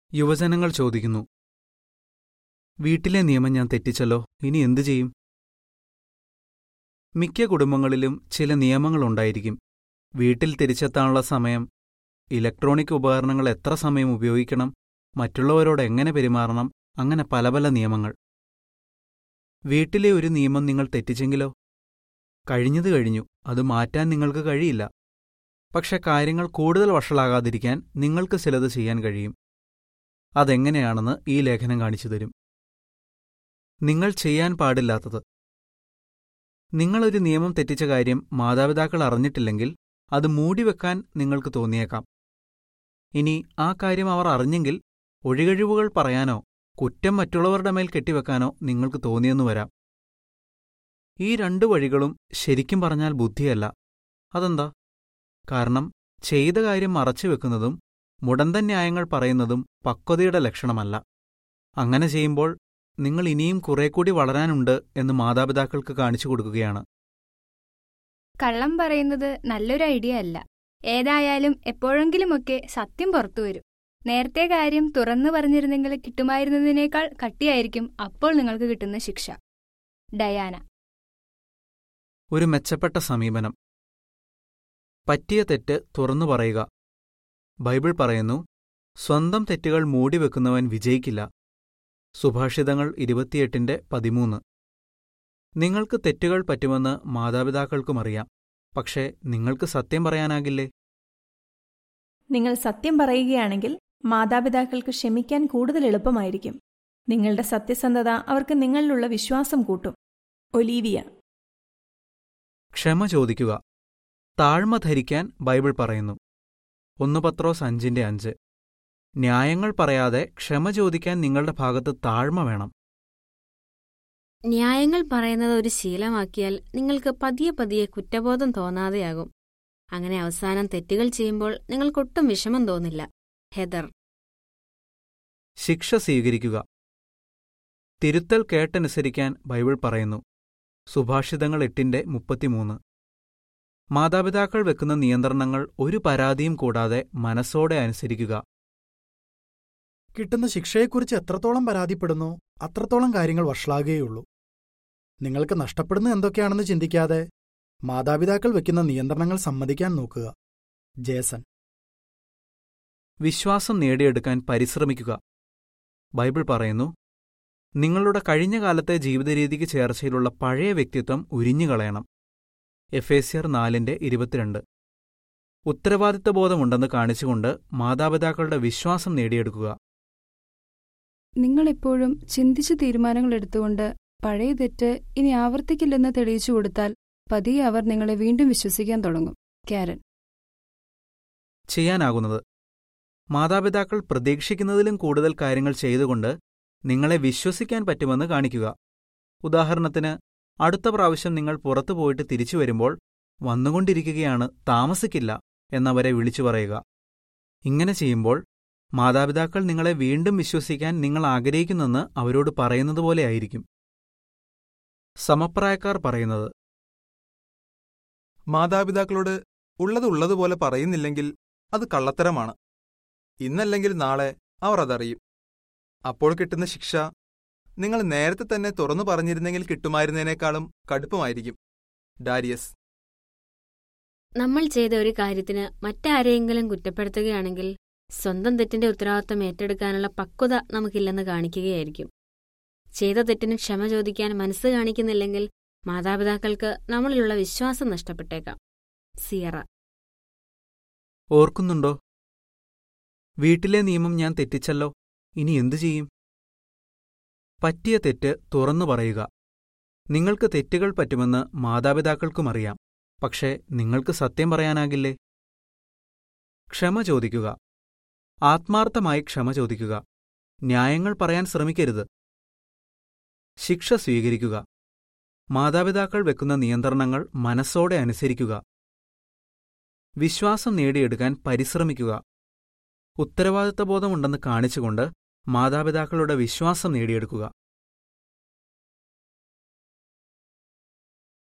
യുവജനങ്ങൾ ചോദിക്കുന്നു വീട്ടിലെ നിയമം ഞാൻ തെറ്റിച്ചല്ലോ ഇനി എന്തു ചെയ്യും മിക്ക കുടുംബങ്ങളിലും ചില നിയമങ്ങളുണ്ടായിരിക്കും വീട്ടിൽ തിരിച്ചെത്താനുള്ള സമയം ഇലക്ട്രോണിക് ഉപകരണങ്ങൾ എത്ര സമയം ഉപയോഗിക്കണം മറ്റുള്ളവരോട് എങ്ങനെ പെരുമാറണം അങ്ങനെ പല പല നിയമങ്ങൾ വീട്ടിലെ ഒരു നിയമം നിങ്ങൾ തെറ്റിച്ചെങ്കിലോ കഴിഞ്ഞത് കഴിഞ്ഞു അത് മാറ്റാൻ നിങ്ങൾക്ക് കഴിയില്ല പക്ഷെ കാര്യങ്ങൾ കൂടുതൽ വഷളാകാതിരിക്കാൻ നിങ്ങൾക്ക് ചിലത് ചെയ്യാൻ കഴിയും അതെങ്ങനെയാണെന്ന് ഈ ലേഖനം കാണിച്ചു തരും നിങ്ങൾ ചെയ്യാൻ പാടില്ലാത്തത് നിങ്ങളൊരു നിയമം തെറ്റിച്ച കാര്യം മാതാപിതാക്കൾ അറിഞ്ഞിട്ടില്ലെങ്കിൽ അത് മൂടിവെക്കാൻ നിങ്ങൾക്ക് തോന്നിയേക്കാം ഇനി ആ കാര്യം അവർ അറിഞ്ഞെങ്കിൽ ഒഴികഴിവുകൾ പറയാനോ കുറ്റം മറ്റുള്ളവരുടെ മേൽ കെട്ടിവെക്കാനോ നിങ്ങൾക്ക് തോന്നിയെന്നു വരാം ഈ രണ്ടു വഴികളും ശരിക്കും പറഞ്ഞാൽ ബുദ്ധിയല്ല അതെന്താ കാരണം ചെയ്ത കാര്യം മറച്ചുവെക്കുന്നതും മുടന്തൻ ന്യായങ്ങൾ പറയുന്നതും പക്വതയുടെ ലക്ഷണമല്ല അങ്ങനെ ചെയ്യുമ്പോൾ നിങ്ങൾ ഇനിയും കുറെ കൂടി വളരാനുണ്ട് എന്ന് മാതാപിതാക്കൾക്ക് കാണിച്ചു കൊടുക്കുകയാണ് കള്ളം പറയുന്നത് നല്ലൊരു ഐഡിയ അല്ല ഏതായാലും എപ്പോഴെങ്കിലുമൊക്കെ സത്യം പുറത്തുവരും നേരത്തെ കാര്യം തുറന്നു പറഞ്ഞിരുന്നെങ്കിൽ കിട്ടുമായിരുന്നതിനേക്കാൾ കട്ടിയായിരിക്കും അപ്പോൾ നിങ്ങൾക്ക് കിട്ടുന്ന ശിക്ഷ ഡയാന ഒരു മെച്ചപ്പെട്ട സമീപനം പറ്റിയ തെറ്റ് തുറന്നു പറയുക ബൈബിൾ പറയുന്നു സ്വന്തം തെറ്റുകൾ മൂടിവെക്കുന്നവൻ വിജയിക്കില്ല സുഭാഷിതങ്ങൾ ഇരുപത്തിയെട്ടിന്റെ പതിമൂന്ന് നിങ്ങൾക്ക് തെറ്റുകൾ പറ്റുമെന്ന് മാതാപിതാക്കൾക്കും അറിയാം പക്ഷേ നിങ്ങൾക്ക് സത്യം പറയാനാകില്ലേ നിങ്ങൾ സത്യം പറയുകയാണെങ്കിൽ മാതാപിതാക്കൾക്ക് ക്ഷമിക്കാൻ കൂടുതൽ എളുപ്പമായിരിക്കും നിങ്ങളുടെ സത്യസന്ധത അവർക്ക് നിങ്ങളിലുള്ള വിശ്വാസം കൂട്ടും ഒലീവിയ ക്ഷമ ചോദിക്കുക താഴ്മ ധരിക്കാൻ ബൈബിൾ പറയുന്നു ഒന്ന് പത്രോസ് അഞ്ചിന്റെ അഞ്ച് ന്യായങ്ങൾ പറയാതെ ക്ഷമ ചോദിക്കാൻ നിങ്ങളുടെ ഭാഗത്ത് താഴ്മ വേണം ന്യായങ്ങൾ പറയുന്നത് ഒരു ശീലമാക്കിയാൽ നിങ്ങൾക്ക് പതിയെ പതിയെ കുറ്റബോധം തോന്നാതെയാകും അങ്ങനെ അവസാനം തെറ്റുകൾ ചെയ്യുമ്പോൾ നിങ്ങൾക്കൊട്ടും വിഷമം തോന്നില്ല ഹെദർ ശിക്ഷ സ്വീകരിക്കുക തിരുത്തൽ കേട്ടനുസരിക്കാൻ ബൈബിൾ പറയുന്നു സുഭാഷിതങ്ങൾ എട്ടിന്റെ മുപ്പത്തിമൂന്ന് മാതാപിതാക്കൾ വെക്കുന്ന നിയന്ത്രണങ്ങൾ ഒരു പരാതിയും കൂടാതെ മനസ്സോടെ അനുസരിക്കുക കിട്ടുന്ന ശിക്ഷയെക്കുറിച്ച് എത്രത്തോളം പരാതിപ്പെടുന്നു അത്രത്തോളം കാര്യങ്ങൾ വഷളാകുകയുള്ളൂ നിങ്ങൾക്ക് നഷ്ടപ്പെടുന്ന എന്തൊക്കെയാണെന്ന് ചിന്തിക്കാതെ മാതാപിതാക്കൾ വെക്കുന്ന നിയന്ത്രണങ്ങൾ സമ്മതിക്കാൻ നോക്കുക ജേസൺ വിശ്വാസം നേടിയെടുക്കാൻ പരിശ്രമിക്കുക ബൈബിൾ പറയുന്നു നിങ്ങളുടെ കഴിഞ്ഞ കാലത്തെ ജീവിതരീതിക്ക് ചേർച്ചയിലുള്ള പഴയ വ്യക്തിത്വം ഉരിഞ്ഞുകളയണം എഫേസ്യർ നാലിന്റെ ഇരുപത്തിരണ്ട് ഉത്തരവാദിത്തബോധമുണ്ടെന്ന് കാണിച്ചുകൊണ്ട് മാതാപിതാക്കളുടെ വിശ്വാസം നേടിയെടുക്കുക നിങ്ങളെപ്പോഴും ചിന്തിച്ച് തീരുമാനങ്ങൾ എടുത്തുകൊണ്ട് പഴയ തെറ്റ് ഇനി ആവർത്തിക്കില്ലെന്ന് തെളിയിച്ചു കൊടുത്താൽ പതിയെ അവർ നിങ്ങളെ വീണ്ടും വിശ്വസിക്കാൻ തുടങ്ങും കാരൻ ചെയ്യാനാകുന്നത് മാതാപിതാക്കൾ പ്രതീക്ഷിക്കുന്നതിലും കൂടുതൽ കാര്യങ്ങൾ ചെയ്തുകൊണ്ട് നിങ്ങളെ വിശ്വസിക്കാൻ പറ്റുമെന്ന് കാണിക്കുക ഉദാഹരണത്തിന് അടുത്ത പ്രാവശ്യം നിങ്ങൾ പുറത്തു പോയിട്ട് തിരിച്ചു വരുമ്പോൾ വന്നുകൊണ്ടിരിക്കുകയാണ് താമസിക്കില്ല എന്നവരെ വിളിച്ചു പറയുക ഇങ്ങനെ ചെയ്യുമ്പോൾ മാതാപിതാക്കൾ നിങ്ങളെ വീണ്ടും വിശ്വസിക്കാൻ നിങ്ങൾ ആഗ്രഹിക്കുന്നെന്ന് അവരോട് പറയുന്നത് പോലെയായിരിക്കും സമപ്രായക്കാർ പറയുന്നത് മാതാപിതാക്കളോട് ഉള്ളത് ഉള്ളതുപോലെ പറയുന്നില്ലെങ്കിൽ അത് കള്ളത്തരമാണ് ഇന്നല്ലെങ്കിൽ നാളെ അവർ അതറിയും അപ്പോൾ കിട്ടുന്ന ശിക്ഷ നിങ്ങൾ നേരത്തെ തന്നെ തുറന്നു പറഞ്ഞിരുന്നെങ്കിൽ കിട്ടുമായിരുന്നതിനേക്കാളും കടുപ്പമായിരിക്കും ഡാരിയസ് നമ്മൾ ചെയ്ത ഒരു കാര്യത്തിന് മറ്റാരെയെങ്കിലും കുറ്റപ്പെടുത്തുകയാണെങ്കിൽ സ്വന്തം തെറ്റിന്റെ ഉത്തരവാദിത്തം ഏറ്റെടുക്കാനുള്ള പക്വത നമുക്കില്ലെന്ന് കാണിക്കുകയായിരിക്കും ചെയ്ത തെറ്റിന് ക്ഷമ ചോദിക്കാൻ മനസ്സ് കാണിക്കുന്നില്ലെങ്കിൽ മാതാപിതാക്കൾക്ക് നമ്മളിലുള്ള വിശ്വാസം നഷ്ടപ്പെട്ടേക്കാം സിയറ ഓർക്കുന്നുണ്ടോ വീട്ടിലെ നിയമം ഞാൻ തെറ്റിച്ചല്ലോ ഇനി എന്തു ചെയ്യും പറ്റിയ തെറ്റ് തുറന്നു പറയുക നിങ്ങൾക്ക് തെറ്റുകൾ പറ്റുമെന്ന് മാതാപിതാക്കൾക്കും അറിയാം പക്ഷേ നിങ്ങൾക്ക് സത്യം പറയാനാകില്ലേ ക്ഷമ ചോദിക്കുക ആത്മാർത്ഥമായി ക്ഷമ ചോദിക്കുക ന്യായങ്ങൾ പറയാൻ ശ്രമിക്കരുത് ശിക്ഷ സ്വീകരിക്കുക മാതാപിതാക്കൾ വെക്കുന്ന നിയന്ത്രണങ്ങൾ മനസ്സോടെ അനുസരിക്കുക വിശ്വാസം നേടിയെടുക്കാൻ പരിശ്രമിക്കുക ഉത്തരവാദിത്തബോധമുണ്ടെന്ന് കാണിച്ചുകൊണ്ട് മാതാപിതാക്കളുടെ വിശ്വാസം നേടിയെടുക്കുക